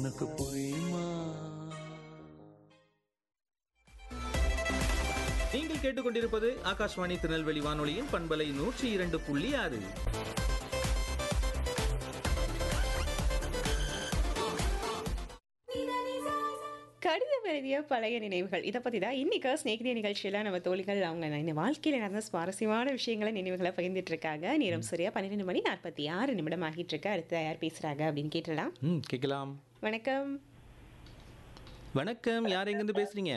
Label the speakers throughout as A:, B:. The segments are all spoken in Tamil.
A: உனக்கு புரியுமா
B: நீங்கள் கேட்டுக்கொண்டிருப்பது ஆகாஷ்வாணி திருநெல்வேலி வானொலியின் பண்பலை நூற்றி இரண்டு புள்ளி ஆறு
C: கடிதம் எழுதிய பழைய நினைவுகள் இதை பற்றி தான் இன்னைக்கு ஸ்நேகிதிய நிகழ்ச்சியில் நம்ம தோழிகள் அவங்க இந்த வாழ்க்கையில் நடந்த சுவாரஸ்யமான விஷயங்களை நினைவுகளை பகிர்ந்துட்டு இருக்காங்க நேரம் சரியா பன்னிரெண்டு மணி நாற்பத்தி ஆறு நிமிடம் ஆகிட்டு இருக்கு அடுத்து யார் பேசுறாங்க அப்படின்னு கேட்டலாம்
B: ம் கேட்கலாம்
C: வணக்கம்
B: வணக்கம் யார் எங்கேருந்து பேசுறீங்க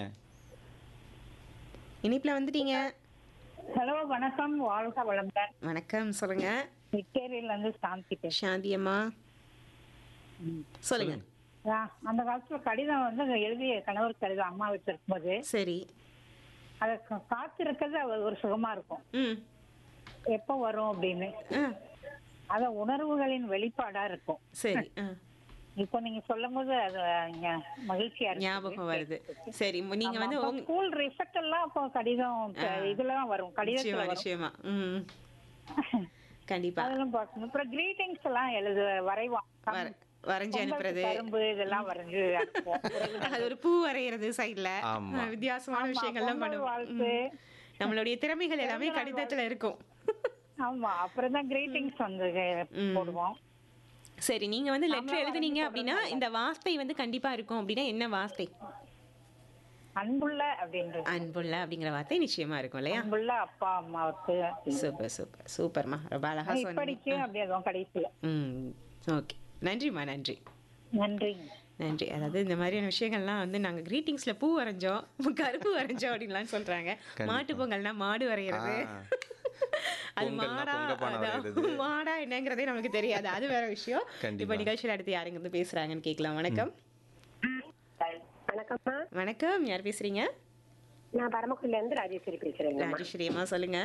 C: இனிப்பில் வந்துட்டீங்க
D: ஹலோ வணக்கம் வாழ்க வளமுடன்
C: வணக்கம் சொல்லுங்க
D: விக்டோரியில இருந்து சாந்தி பேசுறேன்.
C: சாந்தி அம்மா சொல்லுங்க
D: ஆ, அந்த காலத்துல கடிதம் வந்து எழுதிய கணவர் கடிதம் அம்மா வீட்டுல இருக்கும்போது
C: சரி
D: அதை கா- காத்திருக்கிறது அது ஒரு சுகமா இருக்கும்
C: ம்
D: எப்போ வரும் அப்படின்னு
C: ஆ
D: அத உணர்வுகளின் வெளிப்பாடா இருக்கும்
C: சரி ஆ
D: இப்போ நீங்க சொல்லும் போது அது ஞ- மகிழ்ச்சியா இருக்கு
C: ஞாபகம் வருது சரி நீங்க வந்து உங்க
D: ஸ்கூல் ரிசல்ட் எல்லாம் இப்போ கடிதம் இதெல்லாம் வரும் கடிதத்துல
C: நிச்சயமா
D: வரும்
C: நிச்சயமா ம் கண்டிப்பா
D: அதெல்லாம் பார்க்கணும் அப்புறம் கிரீட்டிங்ஸ் எல்லாம் எழுது வரைவான்
C: வர வரைஞ்சி அனுப்புறது
D: கரும்பு இதெல்லாம் வரைஞ்சு அனுப்புவோம்
C: அது ஒரு பூ வரைகிறது சைடுல
B: ஆமா.
C: வித்தியாசமான விஷயங்கள்லாம்
D: பொங்கல்
C: பண்ணுவோம்
D: வாழ்த்து.
C: ம். நம்மளுடைய திறமைகள் எல்லாமே கடிதத்துல இருக்கும்
D: ஆமா அப்புறம் தான் கிரீட்டிங்ஸ் வந்து
C: ம்.
D: போடுவோம்
C: சரி நீங்க வந்து லெட்டர் எழுதுனீங்க அப்படின்னா இந்த வார்த்தை வந்து கண்டிப்பா இருக்கும் அப்படின்னா என்ன வார்த்தை
D: அன்புள்ள அப்படின்றது
C: அன்புள்ள அப்படிங்கிற வார்த்தை நிச்சயமா இருக்கும் இல்லையா
D: அன்புள்ள அப்பா அம்மாவுக்கு
C: சூப்பர் சூப்பர் சூப்பர்மா ரொம்ப அழகா சொன்னீங்க
D: இப்படிக்கு அப்படி அதுவும் கடைசியில
C: ம் ஓகே நன்றிம்மா நன்றி
D: நன்றி
C: நன்றி அதாவது இந்த மாதிரியான விஷயங்கள்லாம் வந்து நாங்க கிரீட்டிங்ஸ்ல பூ வரைஞ்சோம் கருப்பு வரைஞ்சோம் அப்படின்லாம் சொல்றாங்க மாட்டு பொங்கல்னா மாடு வரைகிறது
B: ஆ.
C: அது
B: பொங்கல்னா
C: மாடா
B: பொங்கப்பானை
C: அதான்
B: வரைகிறது.
C: மாடா என்னங்கிறதே நமக்கு தெரியாது அது வேற விஷயம்
B: கண்டிப்பா.
C: இப்ப நிகழ்ச்சியில் அடுத்து யாருங்க இருந்து பேசுறாங்கன்னு கேட்கலாம் வணக்கம்
E: வணக்கம்மா
C: வணக்கம் யார் பேசுறீங்க
E: நான் பரமக்குடில இருந்து ராஜேஸ்வரி பேசுறேங்க
C: ராஜேஸ்வரி அம்மா சொல்லுங்க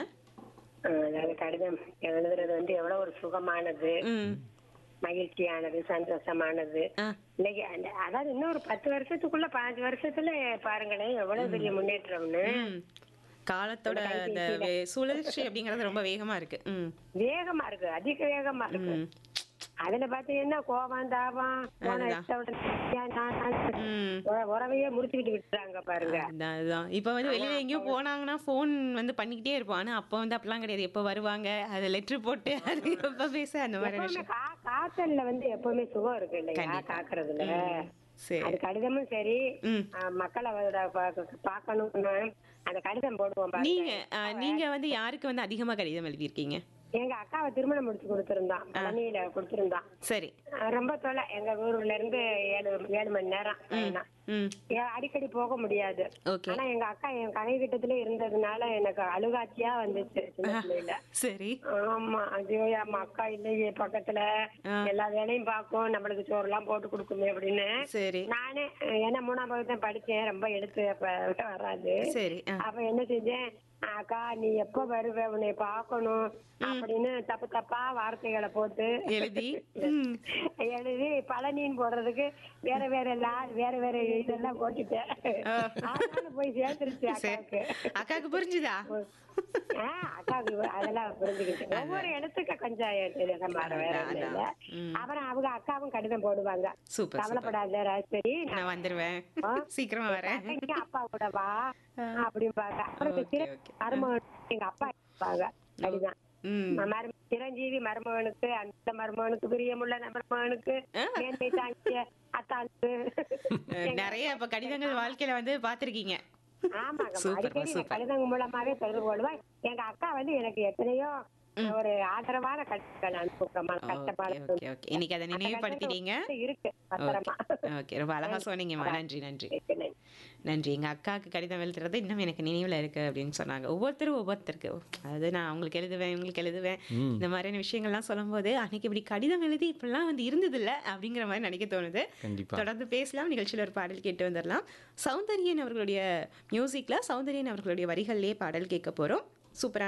E: அதாவது கடிதம் எழுதுறது வந்து எவ்வளவு ஒரு சுகமானது
C: ம்
E: மகிழ்ச்சியானது சந்தோஷமானது
C: ஆ
E: இன்னைக்கு அந்த- அதாவது இன்னும் ஒரு பத்து வருஷத்துக்குள்ள பாஞ்சு வருஷத்துல பாருங்களேன் எவ்வளவு பெரிய முன்னேற்றம்னு
C: ம் காலத்தோட அந்த வே- சுழற்சி அப்படிங்கிறது ரொம்ப வேகமா இருக்கு ம்
E: வேகமா இருக்கு அதிக வேகமா இருக்கு
C: ம்
E: அதுல பாத்தீங்கன்னா கோபம் தாபம் போன
C: அதுதான்.
E: எடுத்த உடனே நான், நான், நான்
C: ம்
E: உற- உறவையே முடிச்சுக்கிட்டு விட்டுறாங்க பாருங்க
C: அதுதான் அதுதான் இப்போ வந்து வெளியில எங்கேயோ போனாங்கன்னா ஃபோன் வந்து பண்ணிக்கிட்டே இருப்போம் ஆனா அப்போ வந்து அப்படிலாம் கிடையாது எப்போ வருவாங்க அது லெட்டர் போட்டு அது எப்போ பேச அந்த மாதிரி
E: எப்பவுமே
C: விஷயம்
E: கா- காத்தல்ல வந்து எப்பவுமே சுகம் இருக்கு இல்லையா
C: கண்டிப்பா.
E: காக்குறதுல
C: சரி
E: அது கடிதமும் சரி
C: ம்
E: ஆஹ் மக்களை வந்து பா- பார்க்கணும்னு அந்த கடிதம் போடுவோம் பாருங்க.
C: நீங்க ஆ, நீங்க வந்து யாருக்கு வந்து அதிகமா கடிதம் எழுதியிருக்கீங்க
E: எங்க அக்காவை திருமணம் முடிச்சு கொடுத்திருந்தான் பழனியில கொடுத்திருந்தான்
C: சரி
E: ஆஹ் ரொம்ப தொலை எங்க ஊர்ல இருந்து ஏழு ஏழு மணி நேரம் பயணம்.
C: ம்
E: ஏன் அடிக்கடி போக முடியாது
C: ஓகே
E: ஆனா எங்க அக்கா என் கனை கிட்டத்துல இருந்ததுனால எனக்கு அழுகாட்சியா வந்துச்சு சின்ன பிள்ளையில
C: சரி
E: ஆமா ஐயோ என் அக்கா இல்லையே பக்கத்துல
C: ஆ.
E: எல்லா வேலையும் பார்க்கும் நம்மளுக்கு சோறு எல்லாம் போட்டு கொடுக்குமே அப்படின்னு
C: சரி
E: நானே ஏன்னா மூணாம் வகுப்பு தான் படிச்சேன் ரொம்ப எழுத்து அப்ப வராது
C: சரி ஆ
E: அப்ப என்ன செஞ்சேன் அக்கா நீ எப்ப வருவ உன்னை பார்க்கணும் அப்படின்னு தப்பு தப்பா வார்த்தைகளை போட்டு
C: எழுதி ம்
E: எழுதி பழனின்னு போடுறதுக்கு வேற வேற லா வேற வேற இதெல்லாம் போட்டுட்டேன்
C: ஆ.
E: ஆனாலும் போய் சேர்த்துருச்சு
C: சரி
E: அக்காவுக்கு
C: அக்காவுக்கு புரிஞ்சுதா
E: ஆ, அக்காவுக்கு அதெல்லாம் புரிஞ்சுக்கிட்டு ஒவ்வொரு இடத்துக்கு கொஞ்சம் எழுத மாற வேற
C: அதான்,
E: ஒண்ணும் இல்ல
C: ம்.
E: அப்புறம் அவங்க அக்காவும் கடிதம் போடுவாங்க
C: சூப்பர் சூப்பர்
E: கவலைப்படாத ராஜ்பரி
C: நான் வந்துருவேன்
E: ஆ.
C: சீக்கிரமா வரேன்
E: அன்னைக்கு அப்பா கூட வா அப்படிம்பாங்க அப்புறம்
C: Okay,
E: சிற-
C: okay.
E: மருமகன் எங்க அப்பா இருப்பாங்க அப்படிதான்
C: ம்
E: மரும சிரஞ்சீவி மருமகனுக்கு அந்த மருமகனுக்கு பிரியமுள்ள மருமகனுக்கு மேன்மை தாங்கிய அத்தானுக்கு
C: நிறைய இப்ப கடிதங்கள் வாழ்க்கையில வந்து பாத்திருக்கீங்க
E: ஆமாங்க
C: சூப்பர்மா,
E: அடிக்கடி நான்
C: சூப்பர்.
E: கடிதம் மூலமாவே தொடர்பு கொள்வேன் எங்க அக்கா வந்து எனக்கு எத்தனையோ ஒரு ஆதரவான கடிதங்கள் அனுப்புறமா
C: ஓகே
E: கஷ்டமான
C: ஓகே ஓகே இன்னைக்கு அதை நினைவுபடுத்திட்டீங்க
E: இருக்கு பத்திரமா
C: ஓகே ரொம்ப அழகா சொன்னீங்கம்மா நன்றி நன்றி
E: இருக்கு.
C: நன்றி எங்க அக்காவுக்கு கடிதம் எழுதுறது இன்னும் எனக்கு நினைவுல இருக்கு அப்படின்னு சொன்னாங்க ஒவ்வொருத்தரும் ஒவ்வொருத்தருக்கு அதாவது நான் அவங்களுக்கு எழுதுவேன் இவங்களுக்கு எழுதுவேன் இந்த மாதிரியான விஷயங்கள்லாம் சொல்லும்போது அன்னைக்கு இப்படி கடிதம் எழுதி இப்படிலாம் வந்து இருந்தது இல்ல அப்படிங்கிற மாதிரி நினைக்க தோணுது
B: கண்டிப்பா
C: தொடர்ந்து பேசலாம் நிகழ்ச்சியில் ஒரு பாடல் கேட்டு வந்துடலாம் சௌந்தரியன் அவர்களுடைய மியூசிக்ல சௌந்தரியன் அவர்களுடைய வரிகள்லேயே பாடல் கேட்க போறோம் சூப்பரான